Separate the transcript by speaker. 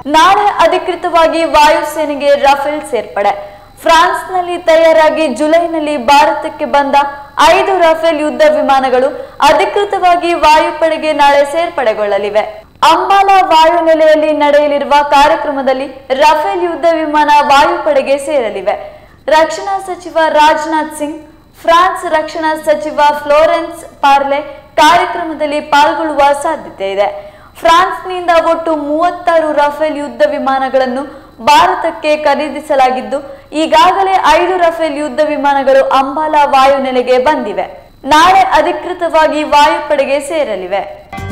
Speaker 1: ನಾಳೆ ಅಧಿಕೃತವಾಗಿ ವಾಯುಸೇನೆಗೆ ರಫೇಲ್ ಸೇರ್ಪಡೆ ಫ್ರಾನ್ಸ್ನಲ್ಲಿ ತಯಾರಾಗಿ ಜುಲೈನಲ್ಲಿ ಭಾರತಕ್ಕೆ ಬಂದ ಐದು ರಫೇಲ್ ಯುದ್ಧ ವಿಮಾನಗಳು ಅಧಿಕೃತವಾಗಿ ವಾಯುಪಡೆಗೆ ನಾಳೆ ಸೇರ್ಪಡೆಗೊಳ್ಳಲಿವೆ ಅಂಬಾಲಾ ವಾಯುನೆಲೆಯಲ್ಲಿ ನಡೆಯಲಿರುವ ಕಾರ್ಯಕ್ರಮದಲ್ಲಿ ರಫೇಲ್ ಯುದ್ಧ ವಿಮಾನ ವಾಯುಪಡೆಗೆ ಸೇರಲಿವೆ ರಕ್ಷಣಾ ಸಚಿವ ರಾಜನಾಥ್ ಸಿಂಗ್ ಫ್ರಾನ್ಸ್ ರಕ್ಷಣಾ ಸಚಿವ ಫ್ಲೋರೆನ್ಸ್ ಪಾರ್ಲೆ ಕಾರ್ಯಕ್ರಮದಲ್ಲಿ ಪಾಲ್ಗೊಳ್ಳುವ ಸಾಧ್ಯತೆ ಇದೆ ಫ್ರಾನ್ಸ್ನಿಂದ ಒಟ್ಟು ಮೂವತ್ತಾರು ರಫೇಲ್ ಯುದ್ಧ ವಿಮಾನಗಳನ್ನು ಭಾರತಕ್ಕೆ ಖರೀದಿಸಲಾಗಿದ್ದು ಈಗಾಗಲೇ ಐದು ರಫೇಲ್ ಯುದ್ಧ ವಿಮಾನಗಳು ಅಂಬಾಲಾ ವಾಯುನೆಲೆಗೆ ಬಂದಿವೆ ನಾಳೆ ಅಧಿಕೃತವಾಗಿ ವಾಯುಪಡೆಗೆ ಸೇರಲಿವೆ